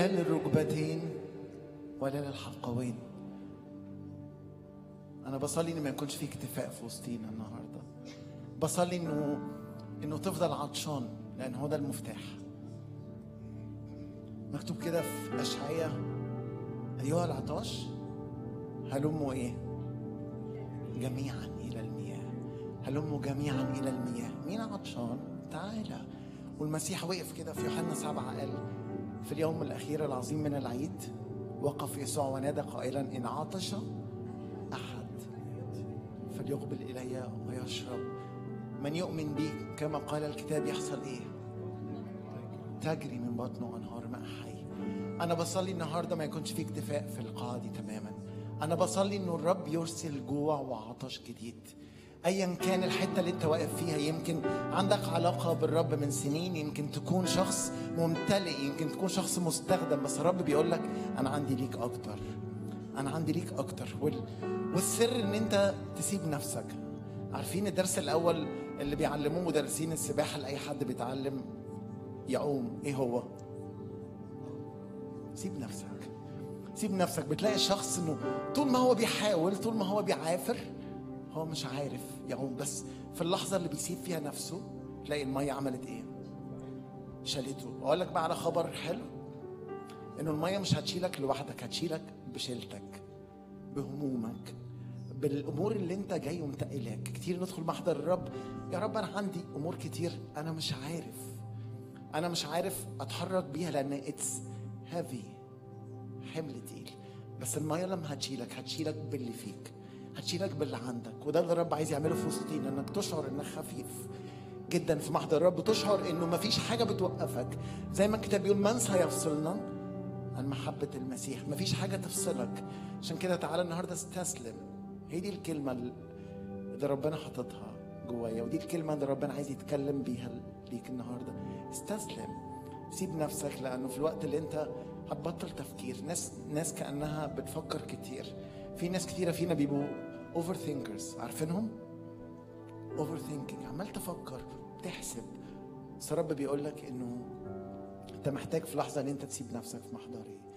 لا للركبتين ولا للحلقوين انا بصلي ان ما يكونش في اكتفاء في وسطينا النهارده بصلي انه انه تفضل عطشان لان هو ده المفتاح مكتوب كده في اشعياء ايها العطاش هلموا ايه جميعا الى المياه هلموا جميعا الى المياه مين عطشان تعالى والمسيح وقف كده في يوحنا سبعة قال في اليوم الأخير العظيم من العيد وقف يسوع ونادى قائلا إن عطش أحد فليقبل إلي ويشرب من يؤمن بي كما قال الكتاب يحصل إيه تجري من بطنه أنهار ماء حي أنا بصلي النهاردة ما يكونش في اكتفاء في القاعة دي تماما أنا بصلي إنه الرب يرسل جوع وعطش جديد ايا كان الحته اللي انت واقف فيها يمكن عندك علاقه بالرب من سنين يمكن تكون شخص ممتلئ يمكن تكون شخص مستخدم بس الرب بيقول لك انا عندي ليك اكتر انا عندي ليك اكتر وال... والسر ان انت تسيب نفسك عارفين الدرس الاول اللي بيعلموه مدرسين السباحه لاي حد بيتعلم يعوم ايه هو سيب نفسك سيب نفسك بتلاقي الشخص انه طول ما هو بيحاول طول ما هو بيعافر هو مش عارف يعوم بس في اللحظة اللي بيسيب فيها نفسه تلاقي المية عملت ايه؟ شالته اقول لك بقى على خبر حلو انه المية مش هتشيلك لوحدك هتشيلك بشيلتك بهمومك بالامور اللي انت جاي ومتقلك كتير ندخل محضر الرب يا رب انا عندي امور كتير انا مش عارف انا مش عارف اتحرك بيها لان اتس هافي حمل تقيل بس المية لما هتشيلك هتشيلك باللي فيك هتشيلك باللي عندك وده اللي الرب عايز يعمله في وسطينا انك تشعر انك خفيف جدا في محضر الرب تشعر انه مفيش حاجه بتوقفك زي ما الكتاب بيقول من سيفصلنا عن محبه المسيح مفيش حاجه تفصلك عشان كده تعالى النهارده استسلم هي دي الكلمه اللي ربنا حاططها جوايا ودي الكلمه اللي ربنا عايز يتكلم بيها ليك النهارده استسلم سيب نفسك لانه في الوقت اللي انت هتبطل تفكير ناس ناس كانها بتفكر كتير في ناس كتيرة فينا بيبقوا اوفر ثينكرز عارفينهم؟ اوفر ثينكينج عمال تفكر تحسب بس الرب بيقول لك انه انت محتاج في لحظة ان انت تسيب نفسك في محضري